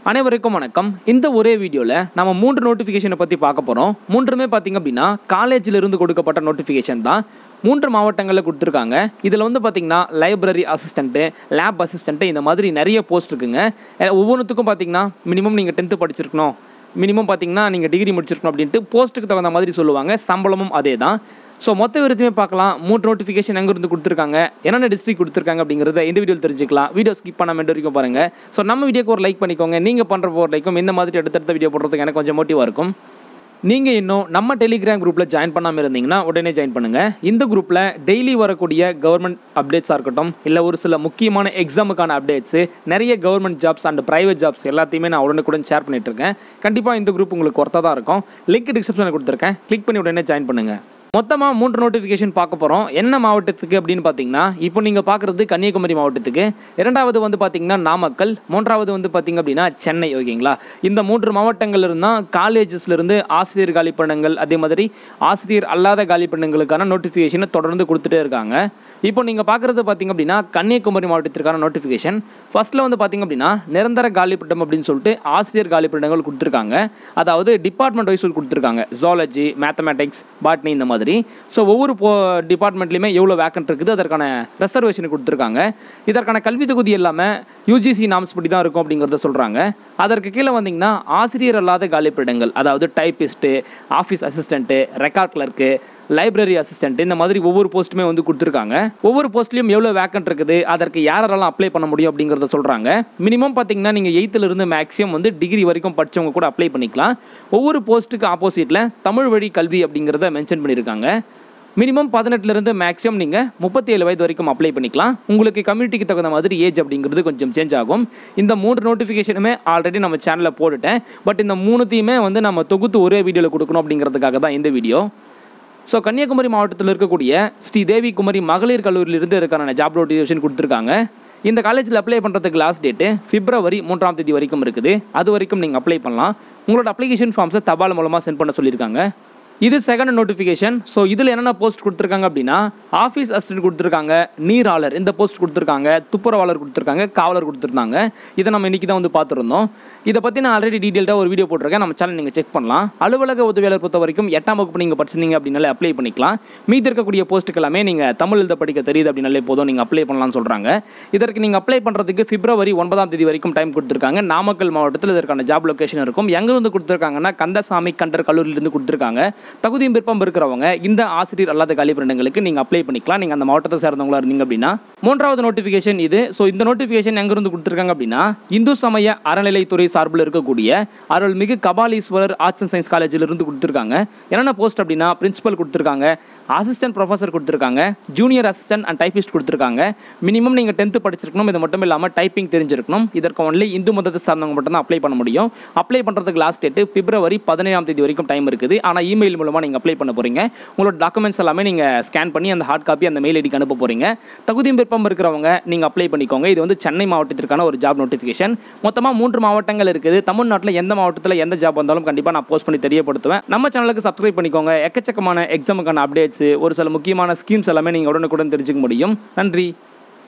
அனைவருக்கும் வணக்கம் இந்த ஒரே வீடியோவில் நம்ம மூன்று நோட்டிஃபிகேஷனை பற்றி பார்க்க போகிறோம் மூன்றுமே பார்த்திங்க அப்படின்னா காலேஜில் இருந்து கொடுக்கப்பட்ட நோட்டிஃபிகேஷன் தான் மூன்று மாவட்டங்களில் கொடுத்துருக்காங்க இதில் வந்து பார்த்திங்கன்னா லைப்ரரி அசிஸ்டண்ட்டு லேப் அசிஸ்டண்ட்டு இந்த மாதிரி நிறைய போஸ்ட் இருக்குங்க அஹ் ஒவ்வொன்றுத்துக்கும் பார்த்திங்கன்னா மினிமம் நீங்கள் டென்த்து படிச்சிருக்கணும் மினிமம் பார்த்தீங்கன்னா நீங்கள் டிகிரி முடிச்சிருக்கணும் அப்படின்ட்டு போஸ்ட்டுக்கு தகுந்த மாதிரி சொல்லுவாங்க சம்பளமும் அதே தான் ஸோ மொத்த விருதுமே பார்க்கலாம் மூணு நோட்டிஃபிகேஷன் எங்கேருந்து கொடுத்துருக்காங்க என்னென்ன டிஸ்ட்ரிக் கொடுத்துருக்காங்க அப்படிங்கிறத இந்த வீடியோவில் தெரிஞ்சுக்கலாம் வீடியோ ஸ்கிப் பண்ணாம end வரைக்கும் பாருங்கள் ஸோ நம்ம வீடியோக்கு ஒரு லைக் பண்ணிக்கோங்க நீங்கள் பண்ணுற ஒரு லைக்கும் இந்த மாதிரி அடுத்தடுத்த வீடியோ போடுறதுக்கு எனக்கு கொஞ்சம் மோட்டிவாக இருக்கும் நீங்கள் இன்னும் நம்ம டெலிகிராம் குரூப்பில் ஜாயின் பண்ணாமல் இருந்தீங்கன்னா உடனே ஜாயின் பண்ணுங்கள் இந்த குரூப்பில் டெய்லி வரக்கூடிய கவர்மெண்ட் அப்டேட்ஸாக இருக்கட்டும் இல்லை ஒரு சில முக்கியமான எக்ஸாமுக்கான அப்டேட்ஸு நிறைய government jobs and private jobs எல்லாத்தையுமே நான் உடனுக்குடன் ஷேர் பண்ணிட்டு இருக்கேன் கண்டிப்பாக இந்த குரூப் உங்களுக்கு ஒர்த்தாக தான் இருக்கும் லிங்க் டிஸ்கிரிப்ஷனில் கொடுத்துருக்கேன் கிளிக் பண்ணி உடனே ஜாயின் பண்ணுங்கள் மொத்தமாக மூன்று நோட்டிஃபிகேஷன் பார்க்க போகிறோம் என்ன மாவட்டத்துக்கு அப்படின்னு பார்த்தீங்கன்னா இப்போ நீங்கள் பார்க்குறது கன்னியாகுமரி மாவட்டத்துக்கு இரண்டாவது வந்து பார்த்தீங்கன்னா நாமக்கல் மூன்றாவது வந்து பார்த்தீங்க அப்படின்னா சென்னை ஓகேங்களா இந்த மூன்று மாவட்டங்கள் இருந்தால் காலேஜஸ்லேருந்து ஆசிரியர் காலிப்பணங்கள் அதே மாதிரி ஆசிரியர் அல்லாத காலிப்பணங்களுக்கான நோட்டிஃபிகேஷனை தொடர்ந்து கொடுத்துட்டே இருக்காங்க இப்போ நீங்கள் பார்க்குறது பார்த்தீங்க அப்படின்னா கன்னியாகுமரி மாவட்டத்திற்கான நோட்டிஃபிகேஷன் ஃபர்ஸ்ட்டில் வந்து பார்த்தீங்க அப்படின்னா நிரந்தர காலிப்பட்டம் அப்படின்னு சொல்லிட்டு ஆசிரியர் காலிப்பட்டங்கள் கொடுத்துருக்காங்க அதாவது டிபார்ட்மெண்ட் வைஸ் கொடுத்துருக்காங்க ஜாலஜி மேத்தமேட்டிக்ஸ் பாட்னி இந்த மாதிரி ஸோ ஒவ்வொரு போ டிபார்ட்மெண்ட்லையுமே எவ்வளோ வேக்கன்ட் இருக்குது அதற்கான ரெசர்வேஷன் கொடுத்துருக்காங்க இதற்கான கல்வி தொகுதி எல்லாமே யூஜிசி நாம்ஸ் படி தான் இருக்கும் அப்படிங்கிறத சொல்கிறாங்க அதற்கு கீழே வந்தீங்கன்னா ஆசிரியர் அல்லாத காலிப்பிடங்கள் அதாவது typist office assistant record clerk library assistant இந்த மாதிரி ஒவ்வொரு போஸ்ட்டுமே வந்து கொடுத்துருக்காங்க ஒவ்வொரு போஸ்ட்லையும் எவ்வளோ வேக்கன்ட் இருக்குது அதற்கு யாரெல்லாம் அப்ளை பண்ண முடியும் அப்படிங்கிறத சொல்கிறாங்க மினிமம் பார்த்தீங்கன்னா நீங்கள் எயித்துல இருந்து மேக்ஸிமம் வந்து டிகிரி வரைக்கும் படித்தவங்க கூட அப்ளை பண்ணிக்கலாம் ஒவ்வொரு போஸ்ட்டுக்கு ஆப்போசிட்டில் தமிழ் வழி கல்வி அப்படிங்கிறத மென்ஷன் பண்ணியிருக்காங்க மினிமம் பதினெட்டுலேருந்து மேக்ஸிமம் நீங்கள் முப்பத்தி ஏழு வயது வரைக்கும் அப்ளை பண்ணிக்கலாம் உங்களுக்கு கம்யூனிட்டிக்கு தகுந்த மாதிரி ஏஜ் அப்படிங்கிறது கொஞ்சம் சேஞ்ச் ஆகும் இந்த மூன்று நோட்டிஃபிகேஷனுமே ஆல்ரெடி நம்ம சேனலில் போட்டுட்டேன் பட் இந்த மூணுத்தையுமே வந்து நம்ம தொகுத்து ஒரே வீடியோவில் கொடுக்கணும் அப்படிங்கிறதுக்காக தான் இந்த வீடியோ ஸோ கன்னியாகுமரி மாவட்டத்தில் இருக்கக்கூடிய ஸ்ரீ தேவி குமரி மகளிர் கல்லூரியிலிருந்து இருக்கான ஜாப் நோட்டிஃபிகேஷன் கொடுத்துருக்காங்க இந்த காலேஜில் அப்ளை பண்ணுறதுக்கு லாஸ்ட் டேட்டு பிப்ரவரி மூன்றாம் தேதி வரைக்கும் இருக்குது அது வரைக்கும் நீங்கள் அப்ளை பண்ணலாம் உங்களோட அப்ளிகேஷன் ஃபார்ம்ஸை தபால் மூலமாக சென்ட் பண்ண சொல்லியிருக்காங்க இது செகண்ட் நோட்டிஃபிகேஷன் ஸோ இதில் என்னென்ன போஸ்ட் கொடுத்துருக்காங்க அப்படின்னா ஆஃபீஸ் அசிஸ்டன்ட் கொடுத்துருக்காங்க நீராளர் இந்த போஸ்ட் கொடுத்துருக்காங்க துப்புரவாளர் கொடுத்துருக்காங்க காவலர் கொடுத்துருந்தாங்க இதை நம்ம இன்றைக்கி தான் வந்து பார்த்துருந்தோம் இதை பற்றி நான் ஆல்ரெடி டீட்டெயில்டாக ஒரு வீடியோ போட்டிருக்கேன் நம்ம சேனல் நீங்கள் செக் பண்ணலாம் அலுவலக உதவியாளர் பொறுத்த வரைக்கும் எட்டாம் வகுப்பு நீங்கள் படிச்சிருந்தீங்க அப்படின்னாலே அப்ளை பண்ணிக்கலாம் மீதி இருக்கக்கூடிய போஸ்ட்டுக்கு எல்லாமே நீங்கள் தமிழ் எழுத படிக்க தெரியுது அப்படின்னாலே போதும் நீங்கள் அப்ளை பண்ணலாம்னு சொல்கிறாங்க இதற்கு நீங்கள் அப்ளை பண்ணுறதுக்கு பிப்ரவரி ஒன்பதாம் தேதி வரைக்கும் டைம் கொடுத்துருக்காங்க நாமக்கல் மாவட்டத்தில் இதற்கான ஜாப் லொகேஷன் இருக்கும் எங்கேருந்து கொடுத்துருக்காங்கன்னா கந்தசாமி கண்டர் கல்லூரியிலிருந்து கொடுத்துருக்காங்க தகுதியும் விருப்பம் இருக்கிறவங்க இந்த ஆசிரியர் அல்லாத காலிப்பிடங்களுக்கு நீங்கள் அப்ளை பண்ணிக்கலாம் நீங்கள் அந்த மாவட்டத்தை சேர்ந்தவங்களா இருந்தீங்க அப்படின்னா மூன்றாவது நோட்டிஃபிகேஷன் இது ஸோ இந்த நோட்டிஃபிகேஷன் எங்கேருந்து கொடுத்துருக்காங்க அப்படின்னா இந்து சமய அறநிலைத்துறை சார்பில் இருக்கக்கூடிய அருள்மிகு கபாலீஸ்வரர் ஆர்ட்ஸ் அண்ட் சயின்ஸ் காலேஜில் இருந்து கொடுத்துருக்காங்க என்னென்ன போஸ்ட் அப்படின்னா பிரின்சிபல் கொடுத்துருக்காங்க அசிஸ்டன்ட் ப்ரொஃபஸர் கொடுத்துருக்காங்க ஜூனியர் அசிஸ்டன்ட் அண்ட் டைபிஸ்ட் கொடுத்துருக்காங்க மினிமம் நீங்கள் டென்த்து படிச்சிருக்கணும் இது மட்டும் இல்லாமல் டைப்பிங் தெரிஞ்சிருக்கணும் இதற்கு ஒன்லி இந்து மதத்தை சார்ந்தவங்க மட்டும் தான் அப்ளை பண்ண முடியும் அப்ளை பண்ணுறதுக்கு லாஸ்ட் டேட்டு பிப்ரவரி பதினேழாம் தேதி வரைக்கும் டைம் இருக்குது ஆனால் இமெயில் மூலமாக நீங்கள் அப்ளை பண்ண போகிறீங்க உங்களோட டாக்குமெண்ட்ஸ் எல்லாமே நீங்கள் ஸ்கேன் பண்ணி அந்த ஹார்ட் காப்பி அந்த மெயில் ஐடிக்கு அனுப்ப போகிறீங்க தகுதியும் விருப்பம் இருக்கிறவங்க நீங்கள் அப்ளை பண்ணிக்கோங்க இது வந்து சென்னை மாவட்டத்திற்கான ஒரு ஜாப் நோட்டிஃபிகேஷன் மொத்தமாக மூன்று மாவட்டங்கள் இருக்குது தமிழ்நாட்டில் எந்த மாவட்டத்தில் எந்த ஜாப் வந்தாலும் கண்டிப்பாக நான் போஸ்ட் பண்ணி தெரியப்படுத்துவேன் நம்ம சேனலுக்கு சப்ஸ்கிரைப் பண்ணிக்கோங்க எக்கச்சக்கமான எக்ஸாமுக்கான அப்டேட்ஸ் ஒரு சில முக்கியமான ஸ்கீம்ஸ் எல்லாமே நீங்கள் உடனுக்குடன் தெரிஞ்சுக்க முடியும் நன்றி